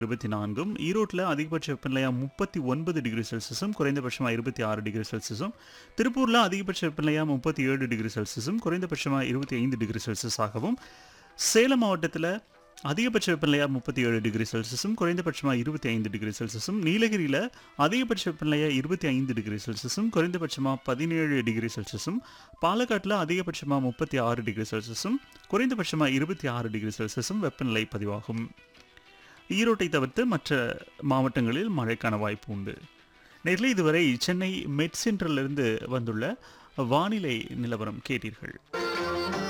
இருபத்தி நான்கும் ஈரோட்டில் அதிகபட்ச வெப்பநிலையாக முப்பத்தி ஒன்பது டிகிரி செல்சியஸும் குறைந்தபட்சமாக இருபத்தி ஆறு டிகிரி செல்சியஸும் திருப்பூரில் அதிகபட்ச வெப்பநிலையாக முப்பத்தி ஏழு டிகிரி செல்சியஸும் குறைந்தபட்சமாக இருபத்தி ஐந்து டிகிரி செல்சியஸாகவும் சேலம் மாவட்டத்தில் அதிகபட்ச வெப்பநிலையாக முப்பத்தி ஏழு டிகிரி செல்சியஸும் குறைந்தபட்சமாக இருபத்தி ஐந்து டிகிரி செல்சியஸும் நீலகிரியில் அதிகபட்ச வெப்பநிலையாக இருபத்தி ஐந்து டிகிரி செல்சியஸும் குறைந்தபட்சமாக பதினேழு டிகிரி செல்சியஸும் பாலக்காட்டில் அதிகபட்சமாக முப்பத்தி ஆறு டிகிரி செல்சியஸும் குறைந்தபட்சமாக இருபத்தி ஆறு டிகிரி செல்சியஸும் வெப்பநிலை பதிவாகும் ஈரோட்டை தவிர்த்து மற்ற மாவட்டங்களில் மழைக்கான வாய்ப்பு உண்டு நேரில் இதுவரை சென்னை மெட் சென்டரிலிருந்து வந்துள்ள வானிலை நிலவரம் கேட்டீர்கள்